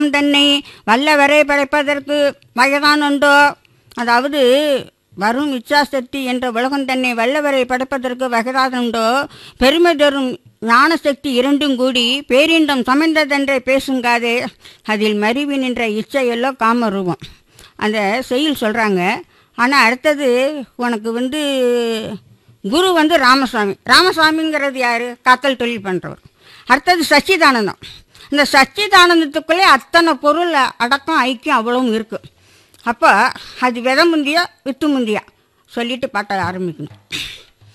தன்னை வல்லவரை படைப்பதற்கு வயதானுண்டோ அதாவது வரும் இச்சாசக்தி என்ற உலகம் தன்னை வல்லவரை படைப்பதற்கு வகதாதுண்டோ பெருமை தரும் ஞானசக்தி இரண்டும் கூடி பேரிண்டம் சமைந்ததென்றே பேசுங்காதே அதில் மருவி நின்ற இச்சையெல்லோ காமரூபம் அந்த செய்யுள் சொல்கிறாங்க ஆனால் அடுத்தது உனக்கு வந்து குரு வந்து ராமசாமி ராமசாமிங்கிறது யார் காத்தல் தொழில் பண்ணுறவர் அடுத்தது சச்சிதானந்தம் இந்த சச்சிதானந்தத்துக்குள்ளே அத்தனை பொருள் அடக்கம் ஐக்கியம் அவ்வளவும் இருக்குது அப்போ அது விதை முந்தியா வித்து முந்தியா சொல்லிட்டு பாட்ட ஆரம்பிக்கணும்